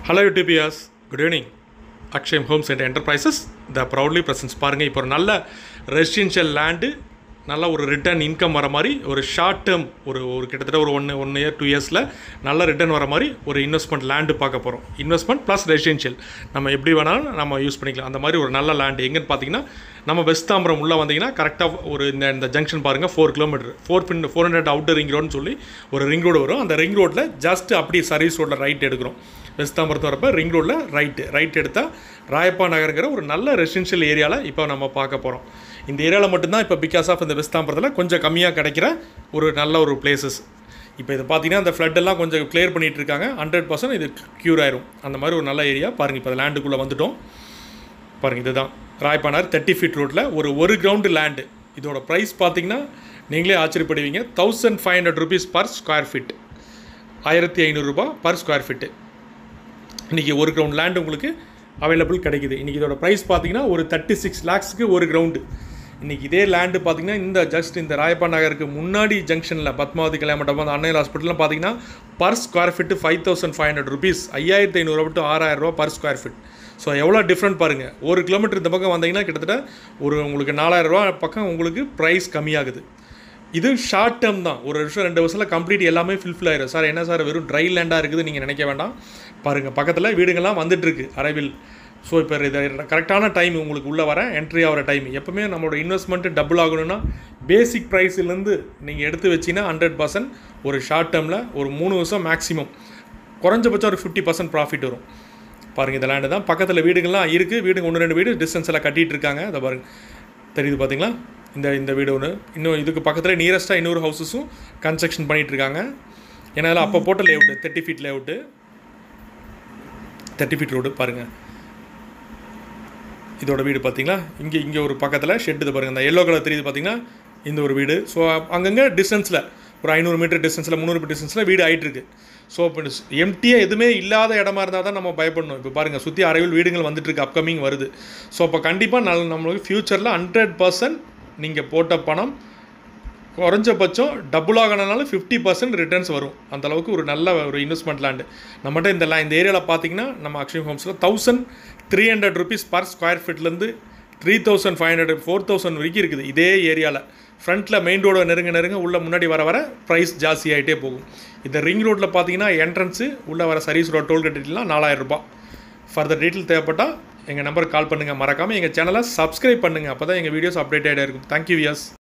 hello யூடிபியாஸ் good evening Akshayam homes and enterprises the proudly presents பாருங்கள் இப்போ ஒரு நல்ல ரெசிடென்ஷியல் லேண்டு நல்ல ஒரு ரிட்டர்ன் இன்கம் வர மாதிரி ஒரு ஷார்ட் டேர்ம் ஒரு ஒரு கிட்டத்தட்ட ஒரு ஒன் ஒன் இயர் டூ இயர்ஸில் நல்ல ரிட்டர்ன் வர மாதிரி ஒரு இன்வெஸ்ட்மெண்ட் லேண்டு பார்க்க போகிறோம் இன்வெஸ்ட்மெண்ட் ப்ளஸ் ரெசிடென்ஷியல் நம்ம எப்படி வேணாலும் நம்ம யூஸ் பண்ணிக்கலாம் அந்த மாதிரி ஒரு நல்ல லேண்டு எங்கன்னு பார்த்தீங்கன்னா நம்ம வெஸ்ட் தாம்பரம் உள்ளே வந்தீங்கன்னா கரெக்டாக ஒரு இந்த இந்த ஜங்ஷன் பாருங்கள் ஃபோர் கிலோமீட்டர் ஃபோர் பின் ஃபோர் ஹண்ட்ரட் அவுட்டர் ரிங் ரோடுன்னு சொல்லி ஒரு ரிங் ரோடு வரும் அந்த ரிங் ரோட்டில் ஜஸ்ட் அப்படி சர்வீஸ் ரோட்டில் ரைட் எடுக்கிறோம் வெஸ்ட் தாம்பரத்து வரப்போ ரிங் ரோட்டில் ரைட்டு ரைட் எடுத்தால் ராயப்பா நகருங்கிற ஒரு நல்ல ரெசிடென்ஷியல் ஏரியாவில் இப்போ நம்ம பார்க்க போகிறோம் இந்த ஏரியாவில் மட்டும்தான் இப்போ பிகாஸ் ஆஃப் இந்த வெஸ்ட் தாம்பரத்தில் கொஞ்சம் கம்மியாக கிடைக்கிற ஒரு நல்ல ஒரு பிளேசஸ் இப்போ இது பார்த்தீங்கன்னா அந்த flood எல்லாம் கொஞ்சம் clear பண்ணிட்டு இருக்காங்க ஹண்ட்ரட் பர்சன்ட் இது க்யூர் ஆயிரும் அந்த மாதிரி ஒரு நல்ல ஏரியா பாருங்கள் இப்போ லேண்டுக்குள்ளே வந்துட்டோம் பாருங்கள் இதுதான் ராயப்பானார் தேர்ட்டி ஃபீட் ரோட்டில் ஒரு ஒரு கிரவுண்டு லேண்டு இதோட ப்ரைஸ் பார்த்தீங்கன்னா நீங்களே ஆச்சரியப்படுவீங்க thousand five hundred rupees per square feet ஆயிரத்தி ஐநூறுரூபா பர் ஸ்கொயர் ஃபீட்டு இன்றைக்கி ஒரு கிரவுண்ட் லேண்ட் உங்களுக்கு அவைலபிள் கிடைக்குது இன்றைக்கி இதோட ப்ரைஸ் பார்த்தீங்கன்னா ஒரு தேர்ட்டி சிக்ஸ் லேக்ஸுக்கு ஒரு கிரவுண்டு இன்றைக்கி இதே லேண்டு பார்த்தீங்கன்னா இந்த ஜஸ்ட் இந்த ராயப்பா நகருக்கு முன்னாடி ஜங்ஷனில் பத்மாவதி கல்யாண மண்டபம் அந்த அன்னையர் ஹாஸ்பிட்டலில் பார்த்தீங்கன்னா per square feet five thousand five hundred rupees ஐயாயிரத்தி ஐநூறுரூவா டு ஆறாயிரம் ரூபா பர் ஸ்கொயர் ஃபீட் ஸோ எவ்வளோ டிஃப்ரெண்ட் பாருங்கள் ஒரு கிலோமீட்டர் இந்த பக்கம் வந்தீங்கன்னா கிட்டத்தட்ட ஒரு உங்களுக்கு நாலாயிரம் ரூபா பக்கம் உங்களுக்கு ப்ரைஸ் கம்மியாகுது இது ஷார்ட் டேர்ம் தான் ஒரு வருஷம் ரெண்டு வருஷத்தில் கம்ப்ளீட் எல்லாமே ஃபில்ஃபில் ஆயிரும் சார் என்ன சார் வெறும் ட்ரை லேண்டாக இருக்குது நீங்கள் நினைக்க வேண்டாம் பாருங்கள் பக்கத்தில் வீடுங்கள்லாம் வந்துட்டுருக்கு அரைவில் ஸோ இப்போ இது கரெக்டான டைம் உங்களுக்கு உள்ளே வர என்ட்ரி ஆகிற டைம் எப்பவுமே நம்மளோட இன்வெஸ்ட்மெண்ட்டு டபுள் ஆகணும்னா பேசிக் ப்ரைஸ்லேருந்து நீங்கள் எடுத்து வச்சிங்கன்னா ஹண்ட்ரட் பர்சன்ட் ஒரு ஷார்ட் டேர்மில் ஒரு மூணு வருஷம் மேக்ஸிமம் குறைஞ்சபட்சம் ஒரு ஃபிஃப்டி பர்சன்ட் ப்ராஃபிட் வரும் பாருங்கள் இந்த லேண்டு தான் பக்கத்தில் வீடுங்கள்லாம் இருக்குது வீடுங்க ஒன்று ரெண்டு வீடு டிஸ்டன்ஸில் கட்டிகிட்டு இருக்காங்க அதை பாருங்க தெரியுது பார்த்தீங்களா இந்த இந்த வீடு ஒன்று இன்னும் இதுக்கு பக்கத்தில் நியரஸ்ட்டாக இன்னொரு ஹவுசஸும் கன்ஸ்ட்ரக்ஷன் பண்ணிகிட்டு இருக்காங்க ஏன்னா அதில் அப்போ போட்ட layout thirty feet layout thirty feet road பாருங்கள் இதோட வீடு பார்த்தீங்களா இங்கே இங்கே ஒரு பக்கத்தில் ஷெட் இது பாருங்கள் அந்த எல்லோ கலர் தெரியுது பார்த்தீங்கன்னா இந்த ஒரு வீடு ஸோ அங்கங்கே டிஸ்டன்ஸில் ஒரு ஐநூறு மீட்டர் டிஸ்டன்ஸில் முந்நூறு மீட்டர் டிஸ்டன்ஸில் வீடு ஆகிட்டு இருக்கு ஸோ இப்போ எம்டியாக எதுவுமே இல்லாத இடமா இருந்தால் தான் நம்ம பயப்படணும் இப்போ பாருங்கள் சுற்றி அறைவில் வீடுகள் வந்துட்டு இருக்கு அப்கமிங் வருது ஸோ அப்போ கண்டிப்பாக நல்ல நம்மளுக்கு ஃப்யூச்சரில் ஹண்ட்ரட் பர்சன்ட் நீங்கள் போட்ட பணம் குறைஞ்சபட்சம் டபுள் ஆகணுனாலும் ஃபிஃப்டி பர்சன்ட் ரிட்டர்ன்ஸ் வரும் அந்த அளவுக்கு ஒரு நல்ல ஒரு இன்வெஸ்ட்மெண்ட் லேண்டு நம்மகிட்ட இந்த லே இந்த ஏரியாவில் பார்த்தீங்கன்னா நம்ம அக்ஷய் ஹோம்ஸில் thousand three hundred rupees per square ஃபீட்லேருந்து three thousand five hundred four thousand வரைக்கும் இருக்குது இதே ஏரியாவில் ஃப்ரண்ட்டில் மெயின் ரோட நெருங்க நெருங்க உள்ள முன்னாடி வர வர ப்ரைஸ் ஜாஸ்தி ஆகிட்டே போகும் இந்த ரிங் ரோட்டில் பார்த்தீங்கன்னா என்ட்ரன்ஸு உள்ளே வர சர்வீஸ் ரோட் டோல் கட்டிலாம் நாலாயிரம் ரூபாய் ஃபர்தர் டீட்டெயில் தேவைப்பட்டால் எங்கள் நம்பருக்கு கால் பண்ணுங்கள் மறக்காமல் எங்கள் சேனலை சப்ஸ்கிரைப் பண்ணுங்கள் அப்போ தான் எங்கள் வீடியோஸ் அப்டேட் ஆகிட்டே இருக்கும் தேங்க்யூ வியஸ்